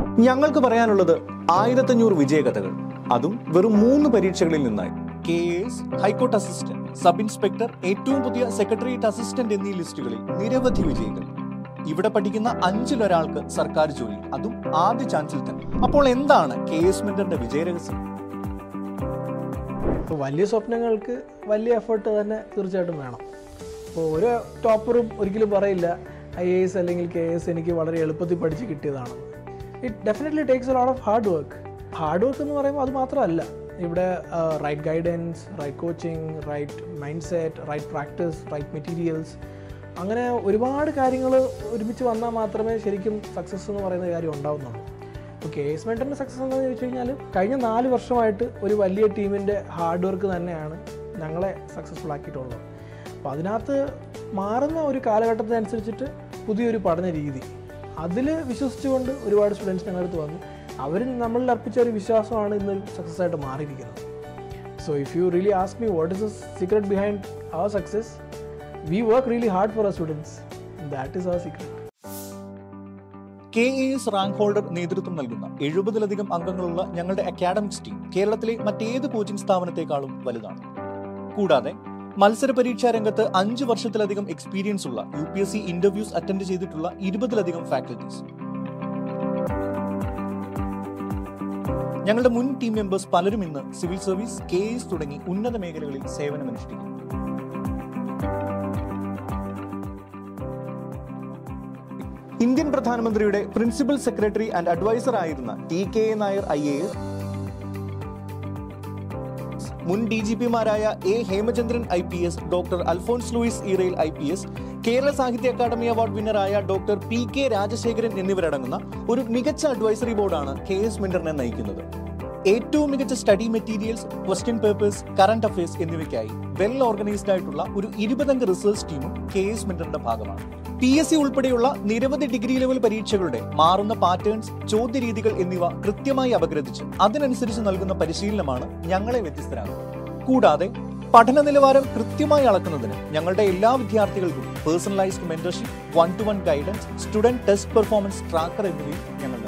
ഞങ്ങൾക്ക് പറയാനുള്ളത് ആയിരത്തഞ്ഞൂറ് വിജയകഥകൾ അതും വെറും മൂന്ന് പരീക്ഷകളിൽ നിന്നായി K S high court assistant sub inspector ഏറ്റവും പുതിയ സെക്രട്ടേറിയറ്റ് അസിസ്റ്റന്റ് എന്നീ ലിസ്റ്റുകളിൽ നിരവധി വിജയികൾ ഇവിടെ പഠിക്കുന്ന അഞ്ചിലൊരാൾക്ക് സർക്കാർ ജോലി അതും ആദ്യ ചാൻസിൽ തന്നെ അപ്പോൾ എന്താണ് കെ എസ് മെന്ററിന്റെ വിജയരഹസ്യം ഇപ്പോൾ വലിയ സ്വപ്നങ്ങൾക്ക് വലിയ എഫേർട്ട് തന്നെ തീർച്ചയായിട്ടും വേണം ഇപ്പോൾ ഒരു ടോപ്പറും ഒരിക്കലും പറയില്ല ഐ എ എസ് അല്ലെങ്കിൽ കെ എസ് എനിക്ക് വളരെ എളുപ്പത്തിൽ പഠിച്ച് കിട്ടിയതാണെന്ന് it definitely takes a lot of hard work hard work എന്ന് പറയുമ്പോൾ അത് മാത്രമല്ല ഇവിടെ right guidance right coaching right mind set right practice right materials അങ്ങനെ ഒരുപാട് കാര്യങ്ങൾ ഒരുമിച്ച് വന്നാൽ മാത്രമേ ശരിക്കും സക്സസ് എന്ന് പറയുന്ന കാര്യം ഉണ്ടാവുന്നുള്ളൂ ഇപ്പോൾ കേസ് മെൻറ്ററിൻ്റെ സക്സസ് എന്താണെന്ന് ചോദിച്ചു കഴിഞ്ഞാൽ കഴിഞ്ഞ നാല് വർഷമായിട്ട് ഒരു വലിയ ടീമിൻ്റെ ഹാർഡ് വർക്ക് തന്നെയാണ് ഞങ്ങളെ സക്സസ്ഫുൾ ആക്കിയിട്ടുള്ളത് അപ്പോൾ അതിനകത്ത് മാറുന്ന ഒരു കാലഘട്ടത്തിനനുസരിച്ചിട്ട് പുതിയൊരു പഠന രീതി അതിൽ വിശ്വസിച്ചുകൊണ്ട് ഒരുപാട് സ്റ്റുഡൻസ് ഞങ്ങളുടെ അടുത്ത് വന്നു അവർ നമ്മളിൽ അർപ്പിച്ച ഒരു വിശ്വാസമാണ് ഇന്നൊരു സക്സസ് ആയിട്ട് മാറിയിരിക്കുന്നത് so if you really ask me what is the secret behind our success we work really hard for our students that is our secret K A S rank holder നേതൃത്വം നൽകുന്ന എഴുപതിലധികം അംഗങ്ങളുള്ള ഞങ്ങളുടെ അക്കാഡമിക്സ് ടീം കേരളത്തിലെ മറ്റേത് coaching സ്ഥാപനത്തെക്കാളും വലുതാണ് കൂടാതെ മത്സര പരീക്ഷാ രംഗത്ത് അഞ്ച് വർഷത്തിലധികം എക്സ്പീരിയൻസ് ഉള്ള U P S C interviews attend ചെയ്തിട്ടുള്ള ഇരുപതിലധികം ഫാക്കൽറ്റീസ് ഞങ്ങളുടെ മുൻ ടീം മെമ്പേഴ്സ് പലരും ഇന്ന് സിവിൽ സർവീസ് കെ എസ് തുടങ്ങി ഉന്നത മേഖലകളിൽ സേവനമനുഷ്ഠിക്കുന്നു ഇന്ത്യൻ പ്രധാനമന്ത്രിയുടെ പ്രിൻസിപ്പൽ സെക്രട്ടറി ആൻഡ് അഡ്വൈസർ ആയിരുന്ന T K A Nair I A S മുൻ ഡി ജി പിമാരായ A Hemachandran I P S doctor Alphons Louis Earayil I P S Kerala Sahitya Akademi award വിന്നറായ ഡോക്ടർ പി കെ രാജശേഖരൻ എന്നിവരടങ്ങുന്ന ഒരു മികച്ച അഡ്വൈസറി ബോർഡാണ് കെ എസ് മെന്ററിനെ നയിക്കുന്നത് ഏറ്റവും മികച്ച study materials question papers current affairs എന്നിവയ്ക്കായി വെൽ ഓർഗനൈസ്ഡ് ആയിട്ടുള്ള ഒരു ഇരുപതംഗ റിസർച്ച് ടീമും കെ എസ് മെന്ററിന്റെ ഭാഗമാണ് പി എസ് സി ഉൾപ്പെടെയുള്ള നിരവധി ഡിഗ്രി ലെവൽ പരീക്ഷകളുടെ മാറുന്ന പാറ്റേൺസ് ചോദ്യരീതികൾ എന്നിവ കൃത്യമായി അപഗ്രഥിച്ച് അതിനനുസരിച്ച് നൽകുന്ന പരിശീലനമാണ് ഞങ്ങളെ വ്യത്യസ്തരാകുന്നത് കൂടാതെ പഠന നിലവാരം കൃത്യമായി അളക്കുന്നതിന് ഞങ്ങളുടെ എല്ലാ വിദ്യാർത്ഥികൾക്കും personalised mentorship one to one guidance student test performance tracker എന്നിവയും ഞങ്ങൾ